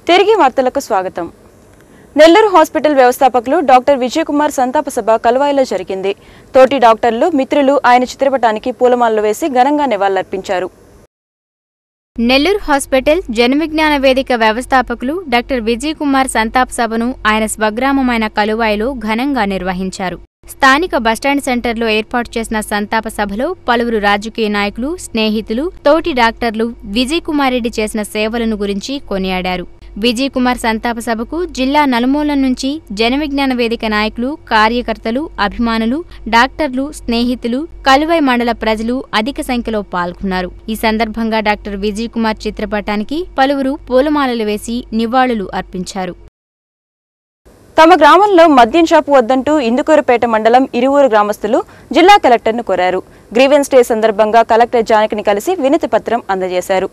తిరిగి వార్తలకు స్వాగతం నెల్లూరు హాస్పిటల్ వ్యవస్థాపకులు డాక్టర్ విజయకుమార్ సంతాప సభ కలువాయిలో జరిగింది తోటి డాక్టర్లు మిత్రులు ఆయన చిత్రపటానికి పూలమాలలు వేసి ఘనంగా నివాళులర్పించారు నెల్లూరు హాస్పిటల్ జనవిజ్ఞాన వేదిక వ్యవస్థాపకులు డాక్టర్ విజయ్ కుమార్ సంతాప్ సభను ఆయన స్వగ్రామమైన కలువాయిలో ఘనంగా నిర్వహించారు స్థానిక బస్టాండ్ సెంటర్లో ఏర్పాటు చేసిన సంతాప సభలో పలువురు రాజకీయ నాయకులు స్నేహితులు తోటి డాక్టర్లు విజయ్ కుమార్ రెడ్డి చేసిన సేవలను గురించి కొనియాడారు విజయ్ కుమార్ సంతాప సభకు జిల్లా నలుమూల నుంచి జనవిజ్ఞాన వేదిక నాయకులు కార్యకర్తలు అభిమానులు డాక్టర్లు స్నేహితులు కలువై మండల ప్రజలు అధిక సంఖ్యలో పాల్గొన్నారు ఈ సందర్భంగా డాక్టర్ విజయ్ కుమార్ చిత్రపటానికి పలువురు పూలమాలలు వేసి నివాళులు అర్పించారు తమ గ్రామంలో మద్యం షాపు వద్దంటూ ఇందుకూరుపేట మండలం ఇరువురు గ్రామస్తులు జిల్లా కలెక్టర్ను కోరారు గ్రీవెన్స్ డే సందర్భంగా కలెక్టర్ జానకిని కలిసి వినతి పత్రం అందజేశారు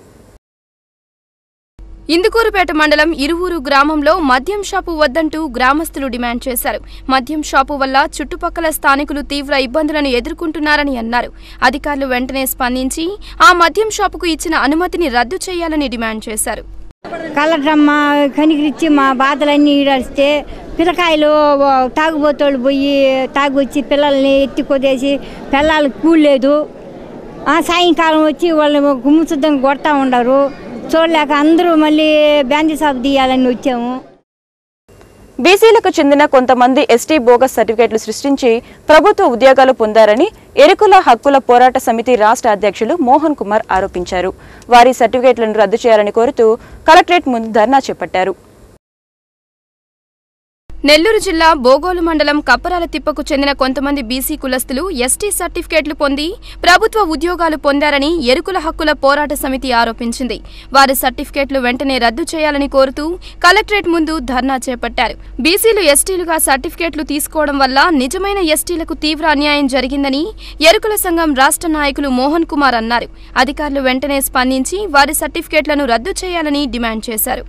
ఇందుకూరుపేట మండలం ఇరువురు గ్రామంలో మద్యం షాపు వద్దంటూ గ్రామస్తులు డిమాండ్ చేశారు మద్యం షాపు వల్ల చుట్టుపక్కల స్థానికులు తీవ్ర ఇబ్బందులను ఎదుర్కొంటున్నారని అన్నారు అధికారులు వెంటనే స్పందించి ఆ మద్యం షాపుకు ఇచ్చిన అనుమతిని రద్దు చేయాలని డిమాండ్ చేశారు కలెక్టరమ్మ కనికరించి మా బాధలన్నీ ఈడడిస్తే పిల్లకాయలు తాగుబోతోళ్ళు పోయి తాగి వచ్చి పిల్లల్ని ఎత్తి కొదేసి పిల్లలకి కూలేదు ఆ సాయంకాలం వచ్చి వాళ్ళు గుమ్ముశుద్ధంగా కొడతా ఉండరు చూడలేక అందరూ మళ్ళీ బ్యాండీ షాప్ తీయాలని వచ్చాము బీసీలకు చెందిన కొంతమంది ఎస్టీ బోగస్ సర్టిఫికేట్లు సృష్టించి ప్రభుత్వ ఉద్యోగాలు పొందారని ఎరుకుల హక్కుల పోరాట సమితి రాష్ట్ర అధ్యక్షులు మోహన్ కుమార్ ఆరోపించారు వారి సర్టిఫికేట్లను రద్దు చేయాలని కోరుతూ కలెక్టరేట్ ముందు ధర్నా చేపట్టారు నెల్లూరు జిల్లా బోగోలు మండలం కప్పరాల తిప్పకు చెందిన కొంతమంది బీసీ కులస్తులు ఎస్టీ సర్టిఫికేట్లు పొంది ప్రభుత్వ ఉద్యోగాలు పొందారని ఎరుకుల హక్కుల పోరాట సమితి ఆరోపించింది వారి సర్టిఫికేట్లు వెంటనే రద్దు చేయాలని కోరుతూ కలెక్టరేట్ ముందు ధర్నా చేపట్టారు బీసీలు ఎస్టీలుగా సర్టిఫికేట్లు తీసుకోవడం వల్ల నిజమైన ఎస్టీలకు తీవ్ర అన్యాయం జరిగిందని ఎరుకుల సంఘం రాష్ట్ర నాయకులు మోహన్ కుమార్ అన్నారు అధికారులు వెంటనే స్పందించి వారి సర్టిఫికేట్లను రద్దు చేయాలని డిమాండ్ చేశారు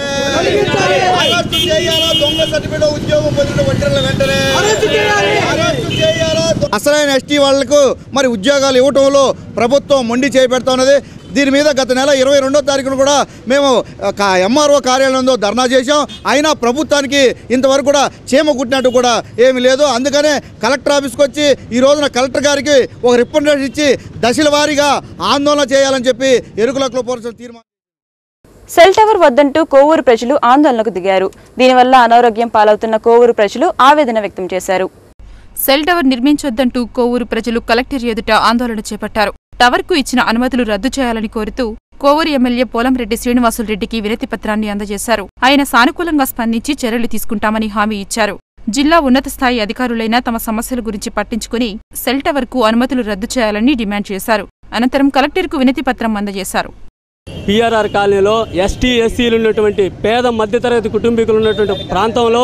అరెస్టు చేయాలా దొంగ సర్టిఫికేట్ ఉద్యోగం పొందిన ఒంటరిల వెంటనే అరెస్టు చేయాలా అసలైన ఎస్టీ వాళ్లకు మరి ఉద్యోగాలు ఇవ్వటంలో ప్రభుత్వం మొండి చేపెడతా ఉన్నది దీని మీద గత నెల ఇరవై రెండో తారీఖున కూడా మేము ఎంఆర్ఓ కార్యాలయంలో ధర్నా చేశాం అయినా ప్రభుత్వానికి ఇంతవరకు కూడా చీమ కుట్టినట్టు కూడా ఏమీ లేదు అందుకనే కలెక్టర్ ఆఫీస్కి వచ్చి ఈ రోజున కలెక్టర్ గారికి ఒక రిప్రజెంటేషన్ ఇచ్చి దశల వారీగా ఆందోళన చేయాలని చెప్పి ఎరుకులకు పోరాటం తీర్మానం సెల్ టవర్ వద్దంటూ కోవూరు ప్రజలు ఆందోళనకు దిగారు దీనివల్ల అనారోగ్యం పాలవుతున్న కోవూరు ప్రజలు ఆవేదన వ్యక్తం చేశారు సెల్ టవర్ నిర్మించొద్దంటూ కోవూరు ప్రజలు కలెక్టర్ ఎదుట ఆందోళన చేపట్టారు టవర్కు ఇచ్చిన అనుమతులు రద్దు చేయాలని కోరుతూ కోవూరు ఎమ్మెల్యే పోలంరెడ్డి శ్రీనివాసులరెడ్డికి వినతి పత్రాన్ని అందజేశారు ఆయన సానుకూలంగా స్పందించి చర్యలు తీసుకుంటామని హామీ ఇచ్చారు జిల్లా ఉన్నత స్థాయి అధికారులైనా తమ సమస్యల గురించి పట్టించుకుని సెల్ టవర్కు అనుమతులు రద్దు చేయాలని డిమాండ్ చేశారు అనంతరం కలెక్టర్కు వినతి పత్రం అందజేశారు పిఆర్ఆర్ కాలనీలో ఎస్టీ ఎస్సీలు ఉన్నటువంటి పేద మధ్యతరగతి కుటుంబీకులు ఉన్నటువంటి ప్రాంతంలో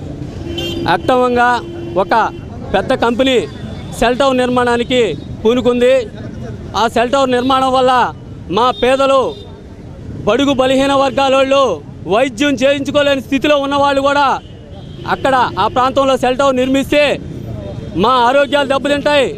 అక్రమంగా ఒక పెద్ద కంపెనీ సెల్ టవర్ నిర్మాణానికి పూనుకుంది ఆ సెల్ టవర్ నిర్మాణం వల్ల మా పేదలు బడుగు బలహీన వర్గాల వాళ్ళు వైద్యం చేయించుకోలేని స్థితిలో ఉన్నవాళ్ళు కూడా అక్కడ ఆ ప్రాంతంలో సెల్ టవర్ నిర్మిస్తే మా ఆరోగ్యాలు దెబ్బతింటాయి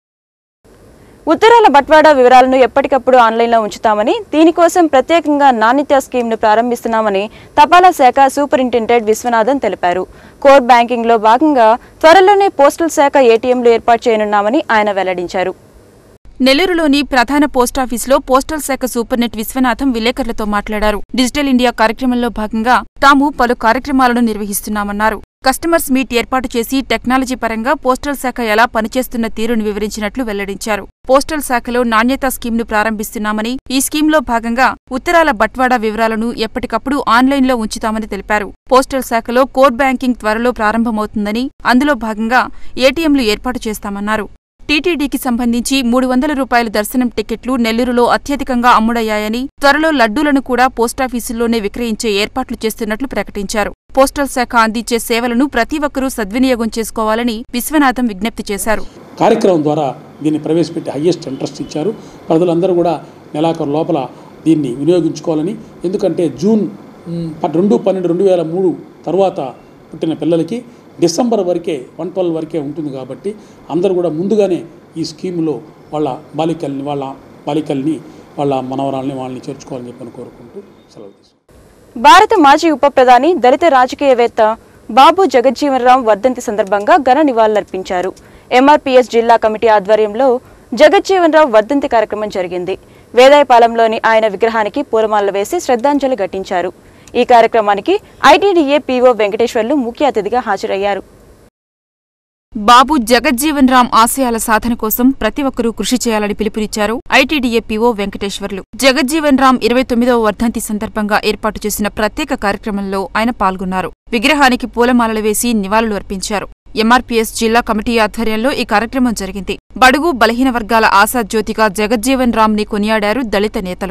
ఉత్తరాల బట్వాడా వివరాలను ఎప్పటికప్పుడు ఆన్లైన్లో ఉంచుతామని దీనికోసం ప్రత్యేకంగా నాణ్యత స్కీమ్ను ప్రారంభిస్తున్నామని తపాలా శాఖ సూపరింటెండెంట్ విశ్వనాథన్ తెలిపారు కోర్ బ్యాంకింగ్లో భాగంగా త్వరలోనే పోస్టల్ శాఖ ఏటీఎంలు ఏర్పాటు చేయనున్నామని ఆయన వెల్లడించారు నెల్లూరులోని ప్రధాన పోస్టాఫీసులో పోస్టల్ శాఖ సూపర్నెట్ విశ్వనాథం విలేకరులతో మాట్లాడారు డిజిటల్ ఇండియా కార్యక్రమంలో భాగంగా తాము పలు కార్యక్రమాలను నిర్వహిస్తున్నామన్నారు కస్టమర్స్ మీట్ ఏర్పాటు చేసి టెక్నాలజీ పరంగా పోస్టల్ శాఖ ఎలా పనిచేస్తున్న తీరును వివరించినట్లు వెల్లడించారు పోస్టల్ శాఖలో నాణ్యతా స్కీమ్ను ప్రారంభిస్తున్నామని ఈ స్కీమ్లో భాగంగా ఉత్తరాల బట్వాడా వివరాలను ఎప్పటికప్పుడు ఆన్లైన్లో ఉంచుతామని తెలిపారు పోస్టల్ శాఖలో కోర్ బ్యాంకింగ్ త్వరలో ప్రారంభమవుతుందని అందులో భాగంగా ఏటీఎంలు ఏర్పాటు చేస్తామన్నారు టీటీడీకి సంబంధించి మూడు వందల రూపాయల దర్శనం టికెట్లు నెల్లూరులో అత్యధికంగా అమ్ముడయ్యాయని త్వరలో లడ్డూలను కూడా పోస్టాఫీసుల్లోనే విక్రయించే ఏర్పాట్లు చేస్తున్నట్లు ప్రకటించారు పోస్టల్ శాఖ అందించే సేవలను ప్రతి ఒక్కరూ సద్వినియోగం చేసుకోవాలని విశ్వనాథం విజ్ఞప్తి చేశారు కార్యక్రమం ద్వారా దీన్ని ప్రవేశపెట్టి హయ్యెస్ట్ ఇంట్రెస్ట్ ఇచ్చారు ప్రజలందరూ కూడా నెలాఖరు లోపల దీన్ని వినియోగించుకోవాలని ఎందుకంటే జూన్ మ్, ప- రెండు పన్నెండు రెండు వేల మూడు తర్వాత పుట్టిన పిల్లలకి డిసెంబర్ వరకే వన్ ట్వెల్వ్ వరకే ఉంటుంది కాబట్టి అందరూ కూడా ముందుగానే ఈ స్కీములో వాళ్ళ బాలికల్ని వాళ్ళ బాలికల్ని వాళ్ళ మనవరాల్ని వాళ్ళని చేర్చుకోవాలని చెప్పని కోరుకుంటూ సెలవు తీసుకుంటాం భారత మాజీ ఉప ప్రధాని దళిత రాజకీయవేత్త బాబు జగజ్జీవన్ వర్ధంతి సందర్భంగా ఘన నివాళులర్పించారు ఎంఆర్పీఎస్ జిల్లా కమిటీ ఆధ్వర్యంలో జగజ్జీవన్ రావు వర్ధంతి కార్యక్రమం జరిగింది వేదాయపాలెంలోని ఆయన విగ్రహానికి పూలమాలలు వేసి శ్రద్ధాంజలి ఘటించారు ఈ కార్యక్రమానికి ఐటీడీఏ పీఓ వెంకటేశ్వర్లు ముఖ్య అతిథిగా హాజరయ్యారు బాబు జగజ్జీవన్ రామ్ ఆశయాల సాధన కోసం ప్రతి ఒక్కరూ కృషి చేయాలని పిలుపునిచ్చారు ఐటీడీఏ పీఓ వెంకటేశ్వర్లు జగజ్జీవన్ రామ్ ఇరవై తొమ్మిదవ వర్ధంతి సందర్భంగా ఏర్పాటు చేసిన ప్రత్యేక కార్యక్రమంలో ఆయన పాల్గొన్నారు విగ్రహానికి పూలమాలలు వేసి నివాళులు అర్పించారు ఎంఆర్పీఎస్ జిల్లా కమిటీ ఆధ్వర్యంలో ఈ కార్యక్రమం జరిగింది బడుగు బలహీన వర్గాల ఆశాజ్యోతిగా జగజ్జీవన్ రామ్ ని కొనియాడారు దళిత నేతలు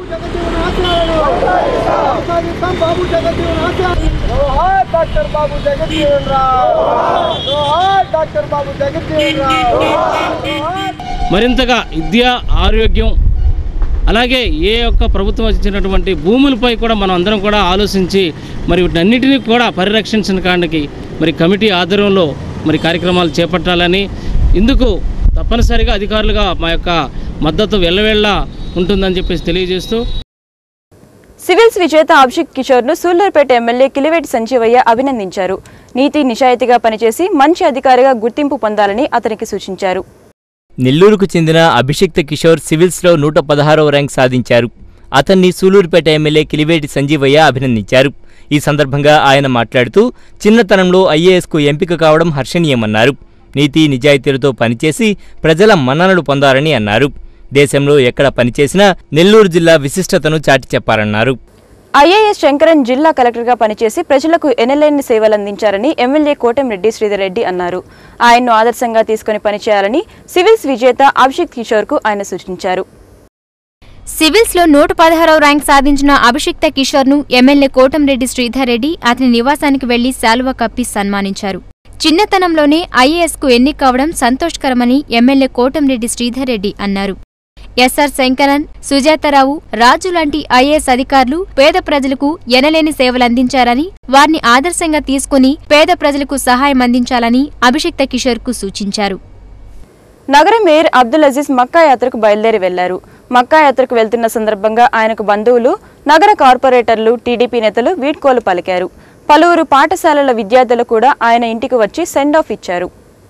డాక్టర్ బాబు జగజ్జీవన్ రావు డాక్టర్ బాబు జగజ్జీవన్ రావు మరింతగా విద్య ఆరోగ్యం అలాగే ఏ యొక్క ప్రభుత్వం ఇచ్చినటువంటి భూములపై కూడా మనం అందరం కూడా ఆలోచించి మరి వీటన్నిటినీ కూడా పరిరక్షించడానికి మరి కమిటీ ఆధ్వర్యంలో మరి కార్యక్రమాలు చేపట్టాలని ఇందుకు తప్పనిసరిగా అధికారులుగా మా యొక్క మద్దతు వెళ్ళవేళ్ళ ఉంటుందని చెప్పేసి తెలియజేస్తూ సివిల్స్ విజేత అభిషేక్ కిషోర్ ను సూళ్లూరుపేట ఎమ్మెల్యే కిలివేటి సంజీవయ్య అభినందించారు నీతి నిజాయితీగా పనిచేసి మంచి అధికారిగా గుర్తింపు పొందాలని అతనికి సూచించారు నెల్లూరుకు చెందిన అభిషిక్త కిషోర్ సివిల్స్లో నూట పదహారవ ర్యాంక్ సాధించారు అతన్ని సూలూరుపేట ఎమ్మెల్యే కిలివేటి సంజీవయ్య అభినందించారు ఈ సందర్భంగా ఆయన మాట్లాడుతూ చిన్నతనంలో ఐఏఎస్కు ఎంపిక కావడం హర్షణీయమన్నారు నీతి నిజాయితీలతో పనిచేసి ప్రజల మన్ననలు పొందారని అన్నారు దేశంలో ఎక్కడ పనిచేసినా నెల్లూరు జిల్లా విశిష్టతను చాటి చెప్పారన్నారు ఐఏఎస్ శంకరన్ జిల్లా కలెక్టర్గా పనిచేసి ప్రజలకు ఎనలేని సేవలందించారని ఎమ్మెల్యే కోటంరెడ్డి శ్రీధర్ అన్నారు ఆయన్ను ఆదర్శంగా తీసుకుని పనిచేయాలని సివిల్స్ విజేత అభిషేక్ కిషోర్ కు ఆయన సూచించారు సివిల్స్లో నూట పదహారవ ర్యాంక్ సాధించిన అభిషిక్త కిషోర్ను ఎమ్మెల్యే కోటంరెడ్డి శ్రీధర్ రెడ్డి అతని నివాసానికి వెళ్లి శాలువా కప్పి సన్మానించారు చిన్నతనంలోనే ఐఏఎస్కు ఎన్నిక కావడం సంతోషకరమని ఎమ్మెల్యే కోటంరెడ్డి శ్రీధర్ రెడ్డి అన్నారు ఎస్ఆర్ శంకరన్ సుజాతారావు రాజు లాంటి ఐఏఎస్ అధికారులు పేద ప్రజలకు ఎనలేని సేవలందించారని వారిని ఆదర్శంగా తీసుకుని పేద ప్రజలకు సహాయం అందించాలని అభిషిక్త కిషోర్కు సూచించారు నగర మేయర్ అబ్దుల్ అజీజ్ మక్కా యాత్రకు బయలుదేరి వెళ్లారు మక్కా యాత్రకు వెళ్తున్న సందర్భంగా ఆయనకు బంధువులు నగర కార్పొరేటర్లు టీడీపీ నేతలు వీడ్కోలు పలికారు పలువురు పాఠశాలల విద్యార్థులు కూడా ఆయన ఇంటికి వచ్చి సెండ్ ఆఫ్ ఇచ్చారు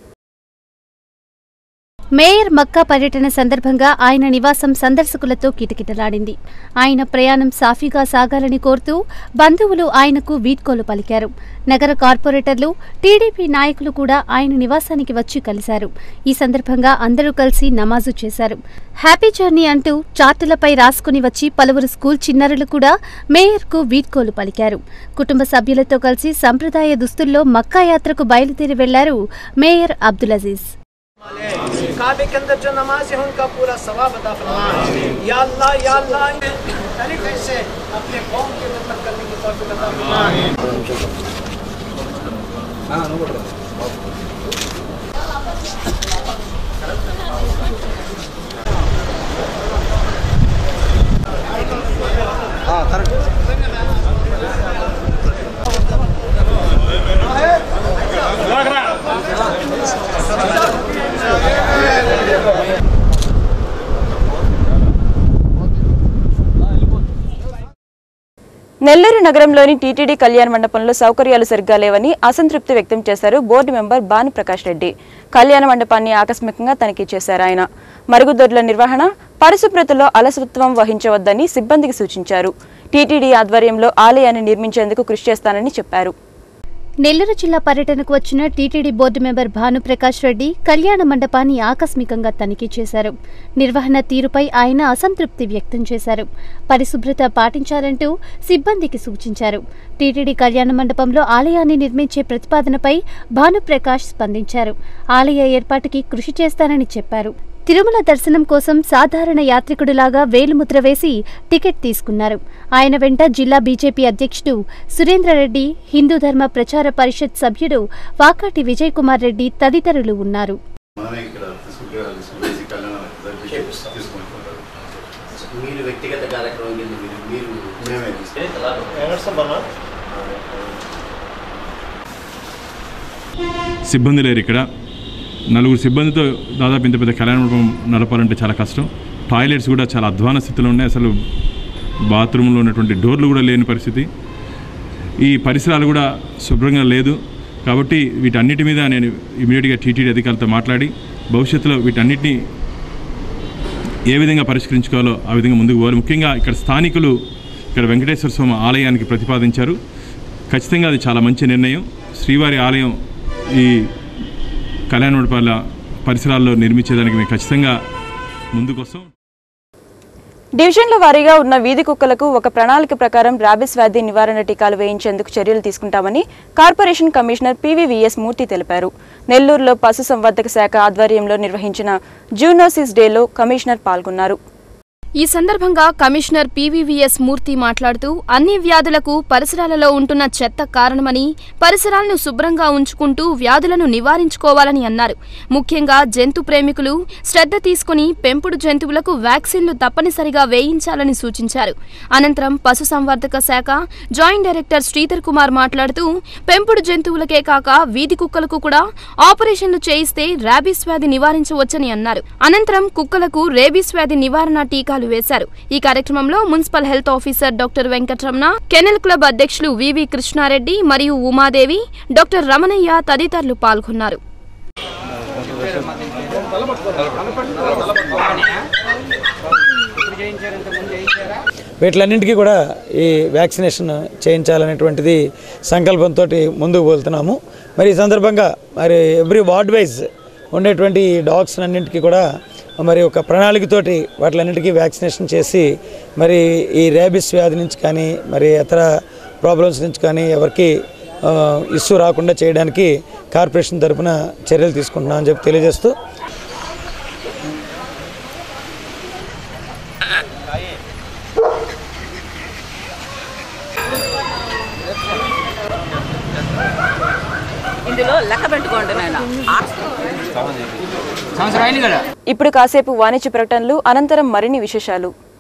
మేయర్ మక్కా పర్యటన సందర్భంగా ఆయన నివాసం సందర్శకులతో కిటకిటలాడింది ఆయన ప్రయాణం సాఫీగా సాగాలని కోరుతూ బంధువులు ఆయనకు వీడ్కోలు పలికారు నగర కార్పొరేటర్లు టీడీపీ నాయకులు కూడా ఆయన నివాసానికి వచ్చి కలిశారు ఈ సందర్భంగా అందరూ కలిసి నమాజు చేశారు హ్యాపీ జర్నీ అంటూ చార్టులపై రాసుకుని వచ్చి పలువురు స్కూల్ చిన్నారులు కూడా మేయర్కు వీడ్కోలు పలికారు కుటుంబ సభ్యులతో కలిసి సంప్రదాయ దుస్తుల్లో మక్కా యాత్రకు బయలుదేరి వెళ్లారు మేయర్ అబ్దుల్ అజీజ్ काबे के अंदर जो नमाज है उनका पूरा सवाब अदा फरमा या अल्लाह या अल्लाह तरीके से अपने कौम की खिदमत करने की तौफीक अता फरमा నెల్లూరు నగరంలోని టీటీడీ కళ్యాణ మండపంలో సౌకర్యాలు సరిగ్గా లేవని అసంతృప్తి వ్యక్తం చేశారు బోర్డు మెంబర్ భానుప్రకాష్ రెడ్డి కళ్యాణ మండపాన్ని ఆకస్మికంగా తనిఖీ చేశారు ఆయన మరుగుదొడ్ల నిర్వహణ పరిశుభ్రతలో అలసత్వం వహించవద్దని సిబ్బందికి సూచించారు టీటీడీ ఆధ్వర్యంలో ఆలయాన్ని నిర్మించేందుకు కృషి చేస్తానని చెప్పారు నెల్లూరు జిల్లా పర్యటనకు వచ్చిన TTD board member Bhanuprakash Reddy కళ్యాణ మండపాన్ని ఆకస్మికంగా తనిఖీ చేశారు నిర్వహణ తీరుపై ఆయన అసంతృప్తి వ్యక్తం చేశారు పరిశుభ్రత పాటించాలంటూ సిబ్బందికి సూచించారు టీటీడీ కళ్యాణ మండపంలో ఆలయాన్ని నిర్మించే ప్రతిపాదనపై భానుప్రకాష్ స్పందించారు ఆలయ ఏర్పాటుకి కృషి చేస్తానని చెప్పారు తిరుమల దర్శనం కోసం సాధారణ యాత్రికుడిలాగా వేలుముద్ర వేసి టికెట్ తీసుకున్నారు ఆయన వెంట జిల్లా బీజేపీ అధ్యక్షుడు సురేంద్రరెడ్డి హిందూ ధర్మ ప్రచార పరిషత్ సభ్యుడు వాకాటి విజయ్ కుమార్ రెడ్డి తదితరులు ఉన్నారు మీరు వ్యక్తిగత కార్యక్రమం కింద మీరు మీరు సిబ్బంది లేరు ఇక్కడ నలుగురు సిబ్బందితో దాదాపు ఇంత పెద్ద కళ్యాణ మండపం నడపాలంటే చాలా కష్టం టాయిలెట్స్ కూడా చాలా అధ్వాన స్థితిలో ఉన్నాయి అసలు బాత్రూంలో ఉన్నటువంటి డోర్లు కూడా లేని పరిస్థితి ఈ పరిసరాలు కూడా శుభ్రంగా లేదు కాబట్టి వీటన్నిటి మీద నేను ఇమీడియట్గా టీటీడీ అధికారులతో మాట్లాడి భవిష్యత్తులో వీటన్నిటిని ఏ విధంగా పరిష్కరించుకోవాలో ఆ విధంగా ముందుకు పోవాలి ముఖ్యంగా ఇక్కడ స్థానికులు ఇక్కడ వెంకటేశ్వర స్వామి ఆలయానికి ప్రతిపాదించారు ఖచ్చితంగా అది చాలా మంచి నిర్ణయం శ్రీవారి ఆలయం ఈ కళ్యాణ మండపాల పరిసరాల్లో నిర్మించేదానికి మేము ఖచ్చితంగా ముందుకొస్తాం డివిజన్ల వారీగా ఉన్న వీధి కుక్కలకు ఒక ప్రణాళిక ప్రకారం ర్యాబిస్ వ్యాధి నివారణ టీకాలు వేయించేందుకు చర్యలు తీసుకుంటామని కార్పొరేషన్ కమిషనర్ పివివిఎస్ మూర్తి తెలిపారు నెల్లూరులో పశుసంవర్ధక శాఖ ఆధ్వర్యంలో నిర్వహించిన జూనోసిస్ డేలో కమిషనర్ పాల్గొన్నారు ఈ సందర్భంగా కమిషనర్ పీవీవీఎస్ మూర్తి మాట్లాడుతూ అన్ని వ్యాధులకు పరిసరాలలో ఉంటున్న చెత్త కారణమని పరిసరాలను శుభ్రంగా ఉంచుకుంటూ వ్యాధులను నివారించుకోవాలని అన్నారు ముఖ్యంగా జంతు ప్రేమికులు శ్రద్ధ తీసుకుని పెంపుడు జంతువులకు వ్యాక్సిన్లు తప్పనిసరిగా వేయించాలని సూచించారు అనంతరం పశుసంవర్ధక శాఖ జాయింట్ డైరెక్టర్ శ్రీధర్ కుమార్ మాట్లాడుతూ పెంపుడు జంతువులకే కాక వీధి కుక్కలకు కూడా ఆపరేషన్లు చేయిస్తే ర్యాబీస్ వ్యాధి నివారించవచ్చని అన్నారు అనంతరం కుక్కలకు రేబీస్ వ్యాధి నివారణ టీకాలు వేశారు ఈ కార్యక్రమంలో municipal health officer doctor Venkataramana canal club అధ్యక్షులు వివి కృష్ణారెడ్డి మరియు ఉమాదేవి డాక్టర్ రమణయ్య తదితరులు పాల్గొన్నారు వీటిలన్నింటికీ కూడా ఈ వ్యాక్సినేషన్ చేయించాలనేటువంటిది సంకల్పంతో ముందుకు వెళ్తున్నాము మరి ఈ సందర్భంగా మరి ఎవ్రీ వార్డ్ వైజ్ ఉండేటువంటి ఈ డాగ్స్ అన్నింటికీ కూడా మరి ఒక ప్రణాళికతోటి వాటిలన్నింటికీ వ్యాక్సినేషన్ చేసి మరి ఈ రేబిస్ వ్యాధి నుంచి కానీ మరి ఇతర ప్రాబ్లమ్స్ నుంచి కానీ ఎవరికి ఇష్యూ రాకుండా చేయడానికి కార్పొరేషన్ తరపున చర్యలు తీసుకుంటున్నామని చెప్పి తెలియజేస్తూ ఇందులో లెక్క పెట్టుకోండి నాయన ఇప్పుడు కాసేపు వాణిజ్య ప్రకటనలు అనంతరం మరిన్ని విశేషాలు